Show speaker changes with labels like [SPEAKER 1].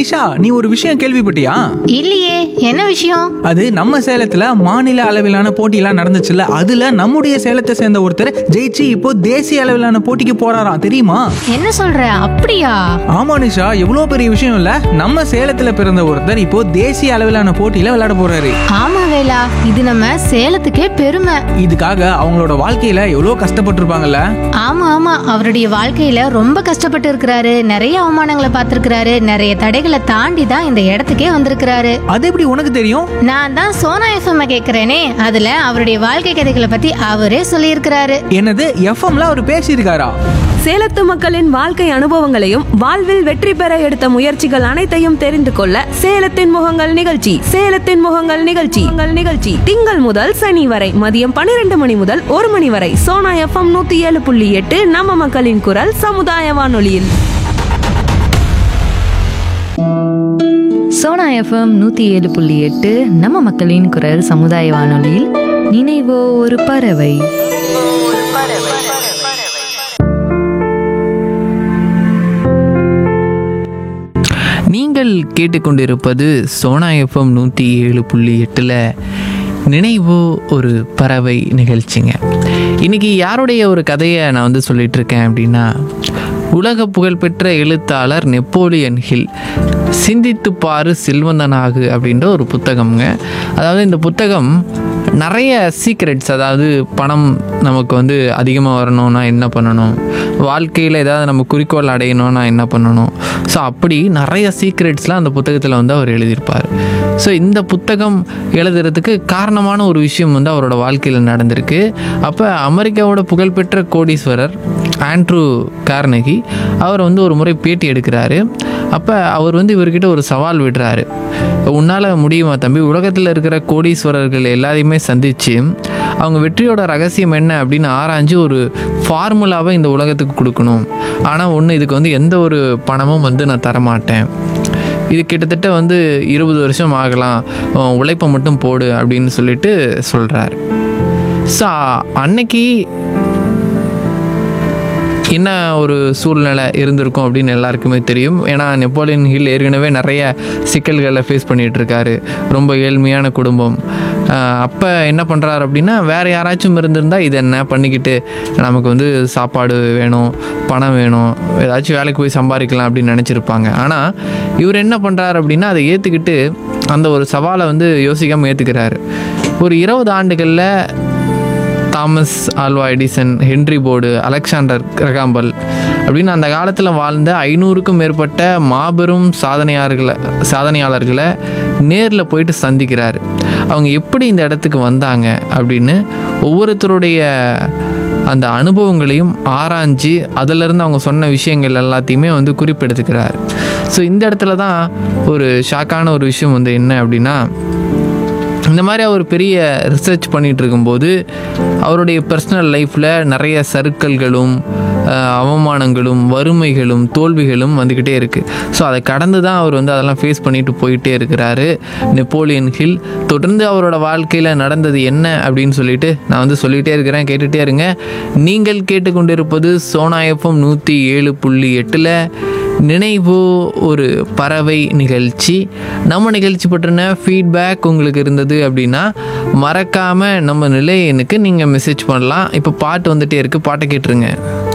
[SPEAKER 1] நிஷா நீ ஒரு விஷயம் கேள்விப்பட்டியா
[SPEAKER 2] இல்லையே என்ன விஷயம்
[SPEAKER 1] அது நம்ம சேலத்துல மாநில அளவிலான போட்டியெல்லாம் நடந்துச்சுல்ல அதுல நம்முடைய சேலத்தை சேர்ந்த ஒருத்தர் ஜெயிச்சு இப்போ தேசிய அளவிலான போட்டிக்கு போறாராம் தெரியுமா
[SPEAKER 2] என்ன சொல்ற அப்படியா
[SPEAKER 1] ஆமா நிஷா எவ்வளவு பெரிய விஷயம் இல்ல நம்ம சேலத்துல பிறந்த ஒருத்தர் இப்போ தேசிய அளவிலான போட்டியில விளையாட போறாரு
[SPEAKER 2] ஆமா வேலா இது நம்ம சேலத்துக்கே பெருமை
[SPEAKER 1] இதுக்காக அவங்களோட வாழ்க்கையில எவ்வளவு கஷ்டப்பட்டிருப்பாங்கல்ல
[SPEAKER 2] ஆமா ஆமா அவருடைய வாழ்க்கையில ரொம்ப கஷ்டப்பட்டு இருக்கிறாரு நிறைய அவமானங்களை பார்த்திருக்கிறாரு நிறைய தடைகளை தாண்டி தான் இந்த இடத்துக்கே வந்திருக்கிறாரு
[SPEAKER 1] அது எப்படி உனக்கு தெரியும்
[SPEAKER 2] நான் தான் சோனா எஃப்எம் கேக்குறேனே அதுல அவருடைய வாழ்க்கை கதைகளை பத்தி அவரே சொல்லியிருக்கிறாரு
[SPEAKER 1] என்னது எஃப்எம்ல அவர் பேசியிருக்காரா
[SPEAKER 3] சேலத்து மக்களின் வாழ்க்கை அனுபவங்களையும் வாழ்வில் வெற்றி பெற எடுத்த முயற்சிகள் அனைத்தையும் தெரிந்து கொள்ள சேலத்தின் முகங்கள் நிகழ்ச்சி சேலத்தின் முகங்கள் நிகழ்ச்சி உங்கள் நிகழ்ச்சி திங்கள் முதல் சனி வரை மதியம் பன்னிரண்டு மணி முதல் ஒரு மணி வரை சோனா எஃப்எம் நூத்தி ஏழு புள்ளி எட்டு நம்ம மக்களின் குரல் சமுதாய வானொலியில்
[SPEAKER 4] சோனா எஃப்எம் நூற்றி ஏழு புள்ளி எட்டு நம்ம மக்களின் குரல் சமுதாய வானொலியில் நினைவோ ஒரு பறவை
[SPEAKER 5] நீங்கள் கேட்டுக்கொண்டிருப்பது சோனா எஃப்எம் நூற்றி ஏழு புள்ளி எட்டில் நினைவு ஒரு பறவை நிகழ்ச்சிங்க இன்னைக்கு யாருடைய ஒரு கதையை நான் வந்து சொல்லிட்டு இருக்கேன் அப்படின்னா உலக புகழ்பெற்ற எழுத்தாளர் நெப்போலியன் ஹில் சிந்தித்து பாரு செல்வந்தனாகு அப்படின்ற ஒரு புத்தகம்ங்க அதாவது இந்த புத்தகம் நிறைய சீக்ரெட்ஸ் அதாவது பணம் நமக்கு வந்து அதிகமாக வரணும்னா என்ன பண்ணணும் வாழ்க்கையில் ஏதாவது நம்ம குறிக்கோள் அடையணும்னா என்ன பண்ணணும் ஸோ அப்படி நிறைய சீக்ரெட்ஸ்லாம் அந்த புத்தகத்தில் வந்து அவர் எழுதியிருப்பார் ஸோ இந்த புத்தகம் எழுதுறதுக்கு காரணமான ஒரு விஷயம் வந்து அவரோட வாழ்க்கையில் நடந்திருக்கு அப்போ அமெரிக்காவோட புகழ்பெற்ற கோடீஸ்வரர் ஆண்ட்ரூ கார்னகி அவர் வந்து ஒரு முறை பேட்டி எடுக்கிறாரு அப்போ அவர் வந்து இவர்கிட்ட ஒரு சவால் விடுறாரு உன்னால் முடியுமா தம்பி உலகத்தில் இருக்கிற கோடீஸ்வரர்கள் எல்லாரையுமே சந்தித்து அவங்க வெற்றியோட ரகசியம் என்ன அப்படின்னு ஆராய்ஞ்சு ஒரு ஃபார்முலாவை இந்த உலகத்துக்கு கொடுக்கணும் ஆனால் ஒன்று இதுக்கு வந்து எந்த ஒரு பணமும் வந்து நான் தரமாட்டேன் இது கிட்டத்தட்ட வந்து இருபது வருஷம் ஆகலாம் உன் உழைப்பை மட்டும் போடு அப்படின்னு சொல்லிட்டு சொல்கிறார் ஸோ அன்னைக்கு என்ன ஒரு சூழ்நிலை இருந்திருக்கும் அப்படின்னு எல்லாருக்குமே தெரியும் ஏன்னா நெப்போலியன் ஹில் ஏற்கனவே நிறைய சிக்கல்களை ஃபேஸ் பண்ணிகிட்டு இருக்காரு ரொம்ப ஏழ்மையான குடும்பம் அப்போ என்ன பண்ணுறாரு அப்படின்னா வேறு யாராச்சும் இருந்திருந்தால் இது என்ன பண்ணிக்கிட்டு நமக்கு வந்து சாப்பாடு வேணும் பணம் வேணும் ஏதாச்சும் வேலைக்கு போய் சம்பாதிக்கலாம் அப்படின்னு நினச்சிருப்பாங்க ஆனால் இவர் என்ன பண்ணுறாரு அப்படின்னா அதை ஏற்றுக்கிட்டு அந்த ஒரு சவாலை வந்து யோசிக்காமல் ஏற்றுக்கிறாரு ஒரு இருபது ஆண்டுகளில் Thomas Alva Edison Henry Ford Alexander Graham Bell அப்படின்னு அந்த காலத்தில் வாழ்ந்த ஐநூறுக்கும் மேற்பட்ட மாபெரும் சாதனையாளர்களை சாதனையாளர்களை நேரில் போயிட்டு சந்திக்கிறார் அவங்க எப்படி இந்த இடத்துக்கு வந்தாங்க அப்படின்னு ஒவ்வொருத்தருடைய அந்த அனுபவங்களையும் ஆராய்ஞ்சு அதிலிருந்து அவங்க சொன்ன விஷயங்கள் எல்லாத்தையுமே வந்து குறிப்பெடுத்துக்கிறார் ஸோ இந்த இடத்துல தான் ஒரு ஷாக்கான ஒரு விஷயம் வந்து என்ன அப்படின்னா இந்த மாதிரி அவர் பெரிய ரிசர்ச் பண்ணிகிட்டு இருக்கும்போது அவருடைய பர்சனல் லைஃப்பில் நிறைய சறுக்கல்களும் அஹ், அவமானங்களும் வறுமைகளும் தோல்விகளும் வந்துக்கிட்டே இருக்குது ஸோ அதை கடந்து தான் அவர் வந்து அதெல்லாம் ஃபேஸ் பண்ணிட்டு போயிட்டே இருக்கிறாரு நெப்போலியன் ஹில் தொடர்ந்து அவரோட வாழ்க்கையில் நடந்தது என்ன அப்படின்னு சொல்லிட்டு நான் வந்து சொல்லிகிட்டே இருக்கிறேன் கேட்டுகிட்டே இருங்க நீங்கள் கேட்டுக்கொண்டிருப்பது சோனா எஃப்எம் நூற்றி ஏழு புள்ளி எட்டில் நினைவு ஒரு பறவை நிகழ்ச்சி நம்ம நிகழ்ச்சி பற்றின ஃபீட்பேக் உங்களுக்கு இருந்தது அப்படின்னா மறக்காமல் நம்ம நிலையனுக்கு நீங்கள் மெசேஜ் பண்ணலாம் இப்போ பாட்டு வந்துட்டே இருக்குது பாட்டை கேட்டுருங்க